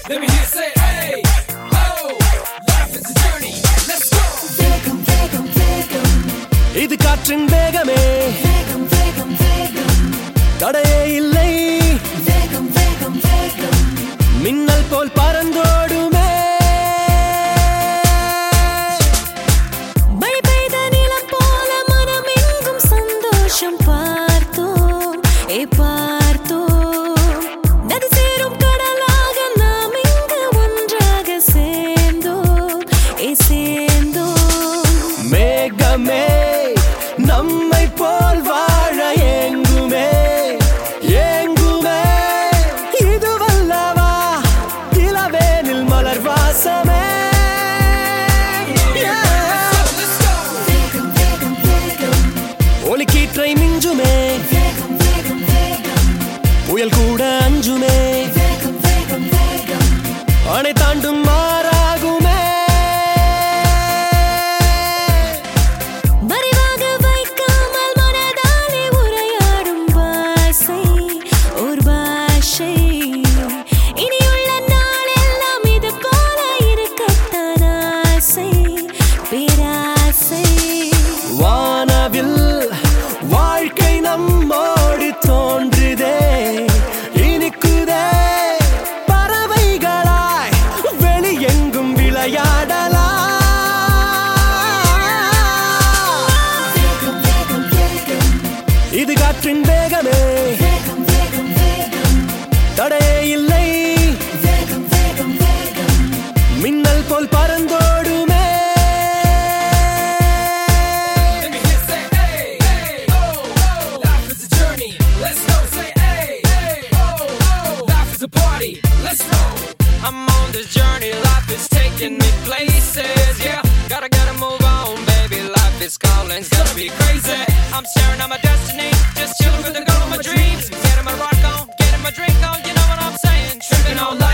Let me hear you say, hey, oh, life is a journey. Let's go. வேகம் வேகம் வேகம் இது காற்றின் வேகமே வேகம் வேகம் வேகம் தடையே இல்லை வேகம் வேகம் வேகம் மின்னல் போல் பறந்தோடுமே மழை பெய்த நிலம் போல மனம் எங்கும் சந்தோஷம் பார்த்தோம் ஏ பார்த்தோம் நதி சேரும் கடலாக நாம் இங்கு ஒன்றாக சேர்ந்தோம் ஏ சேர்ந்தோம் மேகமே நம்மை போல் வாழ ஏங்குமே ஏங்குமே இதுவல்லவா இளவேனில் மலர் வாசமே Yeah. Let's go. வேகம் வேகம் வேகம் ஒலிக்கீற்றை மிஞ்சுமே வேகம் வேகம் வேகம் புயல் கூட அஞ்சுமே வேகம் வேகம் வேகம் அணை தாண்டும் மாறாகுமே மறைவாக வைக்காமல் மனதாலே உரையாடும் பாஷை ஒரு பாஷை இனியுள்ள நாளெல்லாம் இது போல இருக்கத்தான் ஆசை பேராசை வானவில் வாழ்க்கை நம்மோடு தோன்றுதே இனிக்குதே பறவைகளாய் வெளியெங்கும் விளையாடலாம் வேகம் வேகம் வேகம் இது காற்றின் வேகமே வேகம் வேகம் வேகம் தடையே இல்லை வேகம் வேகம் வேகம் மின்னல் போல் பறந்தோடுமே Let me hear you say, hey, hey, oh, oh, life is a journey. Let's go. Say, hey, hey, oh, oh, life is a party. Let's roll. I'm on this journey. Life is taking me places. Yeah, gotta gotta move on, baby. Life is calling. It's gonna be crazy. I'm staring at my destiny. Just chilling with the girl of my dreams. Getting my rock on, getting my drink on. You know what I'm saying? Tripping on life.